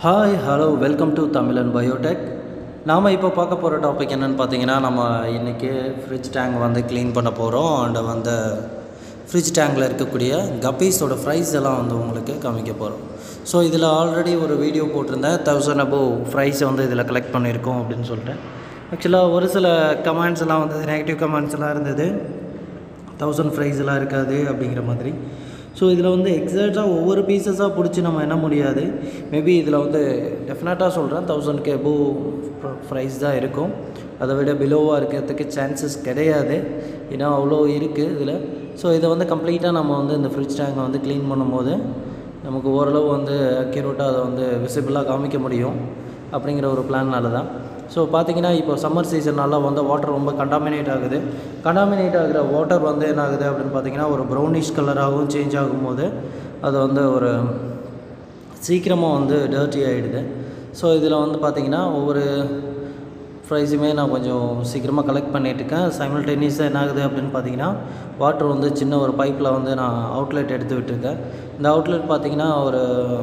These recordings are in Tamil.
hi hello welcome to Tamizhan biotech நாம் இப்போ பார்க்க போகிற டாபிக் என்னென்னு பார்த்தீங்கன்னா நம்ம இன்றைக்கி ஃப்ரிட்ஜ் டேங்க் வந்து க்ளீன் பண்ண போகிறோம் அண்ட் வந்து ஃப்ரிட்ஜ் டேங்கில் இருக்கக்கூடிய கப்பீஸோட ஃப்ரைஸ் எல்லாம் வந்து உங்களுக்கு காமிக்க போகிறோம் ஸோ இதில் ஆல்ரெடி ஒரு வீடியோ போட்டிருந்தேன் தௌசண்ட் அபோவ் ஃப்ரைஸை வந்து இதில் கலெக்ட் பண்ணியிருக்கோம் அப்படின்னு சொல்லிட்டு ஆக்சுவலாக ஒரு சில கமெண்ட்ஸ் எல்லாம் வந்தது நெகட்டிவ் கமெண்ட்ஸ் எல்லாம் இருந்தது தௌசண்ட் ஃப்ரைஸ் எல்லாம் இருக்காது அப்படிங்கிற மாதிரி ஸோ இதில் வந்து எக்ஸாக்டாக ஒவ்வொரு பீசஸாக பிடிச்சி நம்ம என்ன முடியாது மேபி இதில் வந்து டெஃபினட்டாக சொல்கிறேன் தௌசண்ட்க்கு எபோவ் ப்ரைஸ் தான் இருக்கும் அதை விட பிலோவாக இருக்கிறதுக்கு சான்சஸ் கிடையாது ஏன்னா அவ்வளோ இருக்குது இதில் ஸோ இதை வந்து கம்ப்ளீட்டாக நம்ம வந்து இந்த ஃப்ரிட்ஜ் டேங்கை வந்து க்ளீன் பண்ணும்போது நமக்கு ஓரளவு வந்து அக்யூரேட்டாக அதை வந்து விசிபிளாக காமிக்க முடியும் அப்படிங்கிற ஒரு பிளான்னால தான் ஸோ பார்த்தீங்கன்னா இப்போ சம்மர் சீசன்னால வந்து வாட்டர் ரொம்ப கண்டாமினேட் ஆகுது கண்டாமினேட் ஆகிற வாட்டர் வந்து என்ன ஆகுது அப்படின்னு பார்த்தீங்கன்னா ஒரு ப்ரௌனிஷ் கலராகவும் சேஞ்ச் ஆகும்போது அது வந்து ஒரு சீக்கிரமாக வந்து டர்ட்டி ஆகிடுது ஸோ இதில் வந்து பார்த்திங்கன்னா ஒவ்வொரு ப்ரைஸுமே நான் கொஞ்சம் சீக்கிரமாக கலெக்ட் பண்ணிட்டு இருக்கேன் சைமல்டேனியஸாக என்ன ஆகுது அப்படின்னு பார்த்தீங்கன்னா வாட்டர் வந்து சின்ன ஒரு பைப்பில் வந்து நான் அவுட்லெட் எடுத்து விட்டுருக்கேன் இந்த அவுட்லெட் பார்த்திங்கன்னா ஒரு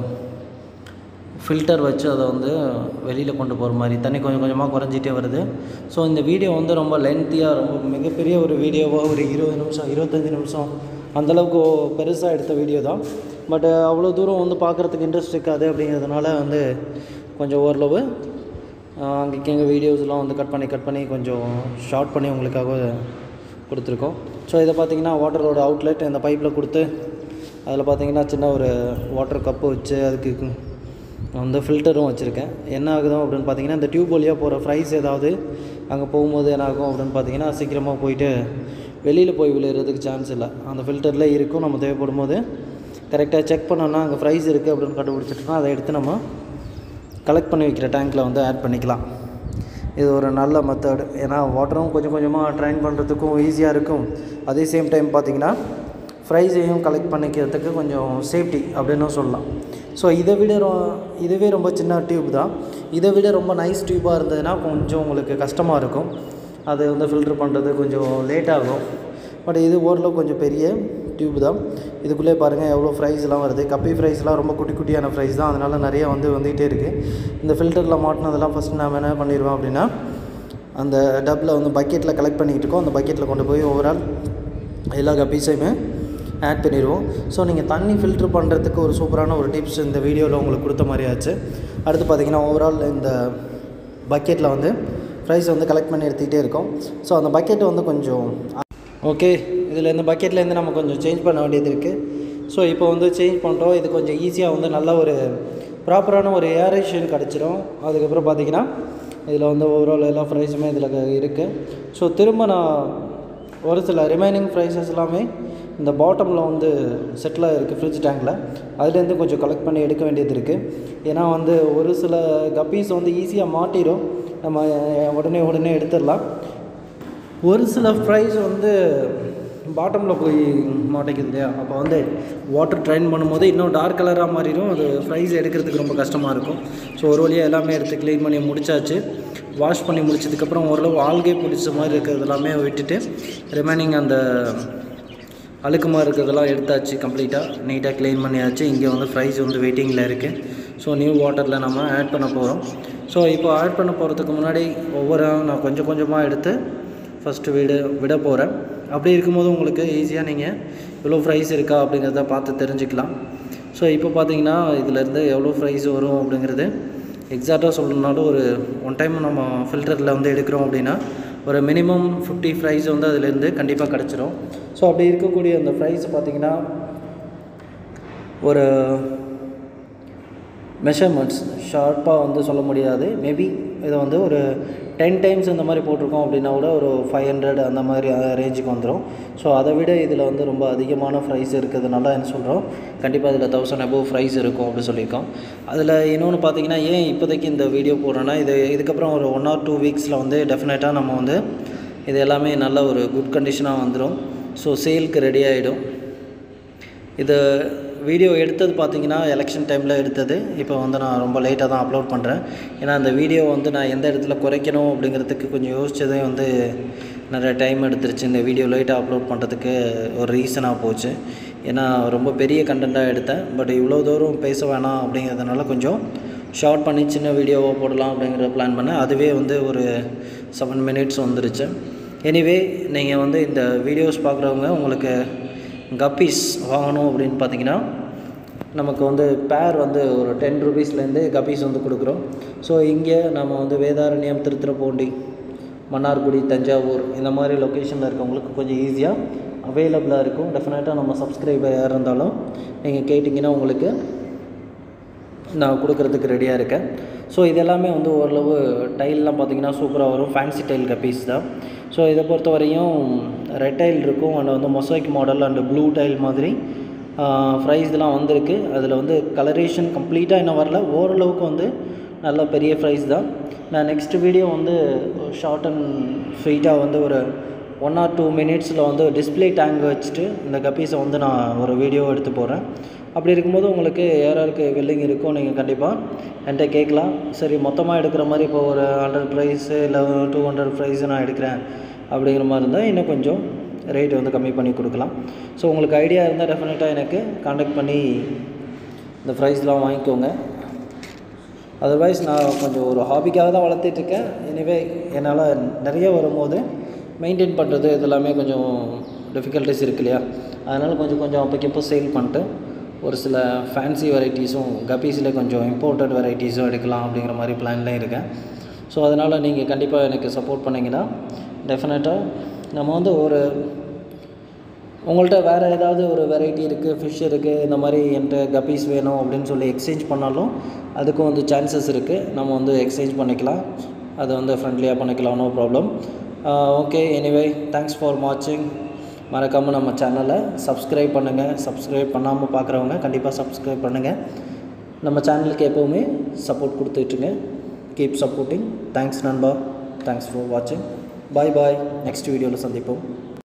ஃபில்டர் வச்சு அதை வந்து வெளியில் கொண்டு போகிற மாதிரி தண்ணி கொஞ்சம் கொஞ்சமாக குறைஞ்சிட்டே வருது ஸோ இந்த வீடியோ வந்து ரொம்ப லென்த்தியாக ரொம்ப மிகப்பெரிய ஒரு வீடியோவாக ஒரு இருபது நிமிஷம் இருபத்தஞ்சி நிமிஷம் அந்தளவுக்கு பெருசாக எடுத்த வீடியோ தான் பட் அவ்வளோ தூரம் வந்து பார்க்குறதுக்கு இன்ட்ரெஸ்ட் இருக்காது அப்படிங்கிறதுனால வந்து கொஞ்சம் ஓரளவு அங்கேக்கு எங்கள் வீடியோஸ்லாம் வந்து கட் பண்ணி கட் பண்ணி கொஞ்சம் ஷார்ட் பண்ணி உங்களுக்காக கொடுத்துருக்கோம் ஸோ இதை பார்த்தீங்கன்னா வாட்டரோட அவுட்லெட் இந்த பைப்பில் கொடுத்து அதில் பார்த்தீங்கன்னா சின்ன ஒரு வாட்டர் கப்பு வச்சு அதுக்கு வந்து ஃபில்டரும் வச்சுருக்கேன் என்ன ஆகுதும் அப்படின்னு பார்த்தீங்கன்னா இந்த டியூப் வழியாக போகிற ஃப்ரைஸ் ஏதாவது அங்கே போகும்போது என்ன ஆகும் அப்படின்னு பார்த்தீங்கன்னா சீக்கிரமாக போயிட்டு வெளியில் போய் விழுகிறதுக்கு சான்ஸ் இல்லை அந்த ஃபில்டரில் இருக்கும் நம்ம தேவைப்படும் போது கரெக்டாக செக் பண்ணோன்னா அங்கே ஃப்ரைஸ் இருக்குது அப்படின்னு கண்டுபிடிச்சிட்டோம்னா அதை எடுத்து நம்ம கலெக்ட் பண்ணி வைக்கிற டேங்க்கில் வந்து ஆட் பண்ணிக்கலாம் இது ஒரு நல்ல மெத்தட் ஏன்னா வாட்டரும் கொஞ்சம் கொஞ்சமாக ட்ரைன் பண்ணுறதுக்கும் ஈஸியாக இருக்கும் அதே சேம் டைம் பார்த்திங்கன்னா ஃப்ரைஸையும் கலெக்ட் பண்ணிக்கிறதுக்கு கொஞ்சம் சேஃப்டி அப்படின்னும் சொல்லலாம் ஸோ இதை விட ரொ இதுவே ரொம்ப சின்ன டியூப் தான் இதை விட ரொம்ப நைஸ் டியூப்பாக இருந்ததுன்னா கொஞ்சம் உங்களுக்கு கஷ்டமாக இருக்கும் அது வந்து ஃபில்ட்ரு பண்ணுறது கொஞ்சம் லேட் ஆகும் பட் இது ஓரளவு கொஞ்சம் பெரிய டியூப் தான் இதுக்குள்ளே பாருங்கள் எவ்வளோ ஃப்ரைஸ்லாம் வருது கப்பி ஃப்ரைஸ்லாம் ரொம்ப குட்டி குட்டியான ஃப்ரைஸ் தான் அதனால் நிறையா வந்து வந்துகிட்டே இருக்குது இந்த ஃபில்டரில் மாட்டினதெல்லாம் ஃபஸ்ட்டு நான் என்ன பண்ணிடுவேன் அப்படின்னா அந்த டப்பில் வந்து பக்கெட்டில் கலெக்ட் பண்ணிக்கிட்டு இருக்கோம் அந்த பக்கெட்டில் கொண்டு போய் ஓவரால் எல்லா கப்பீஸையுமே ஆட் பண்ணிடுவோம் ஸோ நீங்கள் தண்ணி ஃபில்ட்ரு பண்ணுறதுக்கு ஒரு சூப்பரான ஒரு டிப்ஸ் இந்த வீடியோவில் உங்களுக்கு கொடுத்த மாதிரி ஆச்சு அடுத்து பார்த்திங்கன்னா ஓவரால் இந்த பக்கெட்டில் வந்து ப்ரைஸ் வந்து கலெக்ட் பண்ணி எடுத்துக்கிட்டே இருக்கோம் ஸோ அந்த பக்கெட் வந்து கொஞ்சம் ஓகே இதில் இந்த பக்கெட்லேருந்து நம்ம கொஞ்சம் சேஞ்ச் பண்ண வேண்டியது இருக்குது ஸோ இப்போ வந்து சேஞ்ச் பண்ணுறோம் இது கொஞ்சம் ஈஸியாக வந்து நல்ல ஒரு ப்ராப்பரான ஒரு ஏரேஷன் கிடச்சிரும் அதுக்கப்புறம் பார்த்திங்கன்னா இதில் வந்து ஓவரால் எல்லா ப்ரைஸுமே இதில் இருக்குது ஸோ திரும்ப நான் ஒரு சில ரிமைனிங் ப்ரைஸஸ் எல்லாமே இந்த பாட்டமில் வந்து செட்டில் இருக்குது ஃப்ரிட்ஜ் டேங்கில் அதுலேருந்து கொஞ்சம் கலெக்ட் பண்ணி எடுக்க வேண்டியது இருக்குது ஏன்னா வந்து ஒரு சில கப்பீஸ் வந்து ஈஸியாக மாட்டிடும் நம்ம உடனே உடனே எடுத்துடலாம் ஒரு சில ஃப்ரைஸ் வந்து பாட்டமில் போய் மாட்டேங்குது இல்லையா அப்போ வந்து வாட்டர் ட்ரைன் பண்ணும்போது இன்னும் டார்க் கலராக மாறிடும் அது ஃப்ரைஸ் எடுக்கிறதுக்கு ரொம்ப கஷ்டமாக இருக்கும் ஸோ ஒரு வழியாக எல்லாமே எடுத்து க்ளீன் பண்ணி முடிச்சாச்சு வாஷ் பண்ணி முடிச்சதுக்கப்புறம் ஓரளவு ஆல்கே பிடிச்ச மாதிரி இருக்கிறது எல்லாமே விட்டுட்டு ரிமைனிங் அந்த அழுக்குமாக இருக்கிறதெல்லாம் எடுத்தாச்சு கம்ப்ளீட்டாக நீட்டாக க்ளீன் பண்ணியாச்சு இங்கே வந்து ஃப்ரைஸ் வந்து வெயிட்டிங்கில் இருக்குது ஸோ நியூ வாட்டரில் நம்ம ஆட் பண்ண போகிறோம் ஸோ இப்போ ஆட் பண்ண போகிறதுக்கு முன்னாடி ஒவ்வொரு நான் கொஞ்சம் கொஞ்சமாக எடுத்து ஃபஸ்ட்டு விட விட போகிறேன் அப்படி இருக்கும்போது உங்களுக்கு ஈஸியாக நீங்கள் இவ்வளோ ஃப்ரைஸ் இருக்கா அப்படிங்கிறத பார்த்து தெரிஞ்சுக்கலாம் ஸோ இப்போ பார்த்தீங்கன்னா இதிலேருந்து எவ்வளோ ஃப்ரைஸ் வரும் அப்படிங்கிறது எக்ஸாக்டாக சொல்லணுன்னாலும் ஒரு ஒன் டைம் நம்ம ஃபில்டரில் வந்து எடுக்கிறோம் அப்படின்னா ஒரு மினிமம் ஃபிஃப்டி ஃப்ரைஸ் வந்து அதிலேருந்து கண்டிப்பாக கிடச்சிரும் ஸோ அப்படி இருக்கக்கூடிய அந்த ஃப்ரைஸ் பார்த்திங்கன்னா ஒரு மெஷர்மெண்ட்ஸ் ஷார்ப்பாக வந்து சொல்ல முடியாது மேபி இதை வந்து ஒரு டென் டைம்ஸ் இந்த மாதிரி போட்டிருக்கோம் அப்படின்னா கூட ஒரு ஃபைவ் ஹண்ட்ரட் அந்த மாதிரி ரேஞ்சுக்கு வந்துடும் ஸோ அதை விட இதில் வந்து ரொம்ப அதிகமான ப்ரைஸ் இருக்கிறதுனால என்ன சொல்கிறோம் கண்டிப்பாக இதில் தௌசண்ட் அபோவ் ப்ரைஸ் இருக்கும் அப்படின்னு சொல்லியிருக்கோம் அதில் இன்னொன்று பார்த்தீங்கன்னா ஏன் இப்போதைக்கு இந்த வீடியோ போடுறேன்னா இது இதுக்கப்புறம் ஒரு ஒன் ஆர் டூ வீக்ஸில் வந்து டெஃபினட்டாக நம்ம வந்து இது எல்லாமே நல்ல ஒரு குட் கண்டிஷனாக வந்துடும் ஸோ சேலுக்கு ரெடி ஆகிடும் இது வீடியோ எடுத்தது பார்த்தீங்கன்னா எலெக்ஷன் டைமில் எடுத்தது இப்போ வந்து நான் ரொம்ப லேட்டாக தான் அப்லோட் பண்ணுறேன் ஏன்னா அந்த வீடியோ வந்து நான் எந்த இடத்துல குறைக்கணும் அப்படிங்கிறதுக்கு கொஞ்சம் யோசிச்சதே வந்து நிறைய டைம் எடுத்துருச்சு இந்த வீடியோ லேட்டாக அப்லோட் பண்ணுறதுக்கு ஒரு ரீசனாக போச்சு ஏன்னா ரொம்ப பெரிய கண்டென்ட்டாக எடுத்தேன் பட் இவ்வளோ தூரம் பேச வேணாம் அப்படிங்கிறதுனால கொஞ்சம் ஷார்ட் பண்ணி சின்ன வீடியோவாக போடலாம் அப்படிங்கிற பிளான் பண்ணேன் அதுவே வந்து ஒரு செவன் மினிட்ஸ் வந்துருச்சு எனிவே நீங்கள் வந்து இந்த வீடியோஸ் பார்க்குறவங்க உங்களுக்கு கப்பீஸ் வாங்கணும் அப்படின்னு பார்த்தீங்கன்னா நமக்கு வந்து பேர் வந்து ஒரு டென் ருபீஸ்லேருந்து கப்பீஸ் வந்து கொடுக்குறோம் ஸோ இங்கே நம்ம வந்து வேதாரண்யம் திருத்துறைப்பூண்டி மன்னார்குடி தஞ்சாவூர் இந்த மாதிரி லொக்கேஷனில் இருக்கவங்களுக்கு கொஞ்சம் ஈஸியாக அவைலபிளாக இருக்கும் டெஃபினட்டாக நம்ம சப்ஸ்கிரைபர் யார் இருந்தாலும் நீங்கள் கேட்டிங்கன்னா உங்களுக்கு நான் கொடுக்குறதுக்கு ரெடியாக இருக்கேன் ஸோ இதெல்லாமே வந்து ஓரளவு டைல்லாம் பார்த்தீங்கன்னா சூப்பராக வரும் ஃபேன்சி டைல் கப்பீஸ் தான் ஸோ இதை பொறுத்த வரையும் ரெட் டைல் இருக்கும் அண்ட் வந்து mosaic model and blue tile மாதிரி ப்ரைஸ் இதெல்லாம் வந்திருக்கு அதில் வந்து கலரேஷன் கம்ப்ளீட்டாக இன்னும் வரல ஓரளவுக்கு வந்து நல்ல பெரிய ப்ரைஸ் தான் நான் நெக்ஸ்ட் வீடியோ வந்து ஷார்ட் அண்ட் ஸ்வீட்டாக வந்து ஒரு ஒன் ஆர் டூ மினிட்ஸில் வந்து டிஸ்பிளே டேங்க் வச்சுட்டு இந்த கப்பீஸை வந்து நான் ஒரு வீடியோ எடுத்து போகிறேன் அப்படி இருக்கும்போது உங்களுக்கு யாராருக்கு வெல்லிங் இருக்கோ நீங்கள் கண்டிப்பாக என்கிட்ட கேட்கலாம் சரி மொத்தமாக எடுக்கிற மாதிரி இப்போ ஒரு ஹண்ட்ரட் ப்ரைஸு இல்லை டூ ஹண்ட்ரட் ப்ரைஸு நான் எடுக்கிறேன் அப்படிங்கிற மாதிரி இருந்தால் இன்னும் கொஞ்சம் ரேட் வந்து கம்மி பண்ணி கொடுக்கலாம் ஸோ உங்களுக்கு ஐடியா இருந்தால் டெஃபினட்டாக எனக்கு காண்டாக்ட் பண்ணி இந்த ப்ரைஸ்லாம் வாங்கிக்கோங்க அதர்வைஸ் நான் கொஞ்சம் ஒரு ஹாபிக்காக தான் வளர்த்துட்ருக்கேன் எனிவே என்னால் நிறைய வரும்போது மெயின்டைன் பண்ணுறது இதெல்லாமே கொஞ்சம் டிஃபிகல்ட்டிஸ் இருக்கு இல்லையா அதனால் கொஞ்சம் கொஞ்சம் அப்போக்கப்போ சேல் பண்ணிட்டு ஒரு சில ஃபேன்சி வெரைட்டிஸும் கப்பீஸில் கொஞ்சம் இம்போர்ட்டட் வெரைட்டிஸும் எடுக்கலாம் அப்படிங்கிற மாதிரி பிளான்லேயும் இருக்கேன் ஸோ அதனால் நீங்கள் கண்டிப்பாக எனக்கு சப்போர்ட் பண்ணிங்கன்னா டெஃபினட்டாக நம்ம வந்து ஒரு உங்கள்கிட்ட வேறு ஏதாவது ஒரு வெரைட்டி இருக்குது ஃபிஷ் இருக்குது இந்த மாதிரி என்கிட்ட கப்பீஸ் வேணும் அப்படின்னு சொல்லி எக்ஸ்சேஞ்ச் பண்ணாலும் அதுக்கும் வந்து சான்சஸ் இருக்குது நம்ம வந்து எக்ஸ்சேஞ்ச் பண்ணிக்கலாம் அதை வந்து ஃப்ரெண்ட்லியாக பண்ணிக்கலாம் no problem okay anyway thanks for வாட்சிங் மறக்காமல் நம்ம சேனலை சப்ஸ்கிரைப் பண்ணுங்கள் சப்ஸ்கிரைப் பண்ணாமல் பார்க்குறவங்க கண்டிப்பாக சப்ஸ்கிரைப் பண்ணுங்கள் நம்ம சேனலுக்கு எப்போவுமே சப்போர்ட் கொடுத்துட்ருங்க கீப் சப்போர்ட்டிங் தேங்க்ஸ் நண்பா தேங்க்ஸ் ஃபார் வாட்சிங் பாய் பாய் நெக்ஸ்ட் வீடியோவில் சந்திப்போம்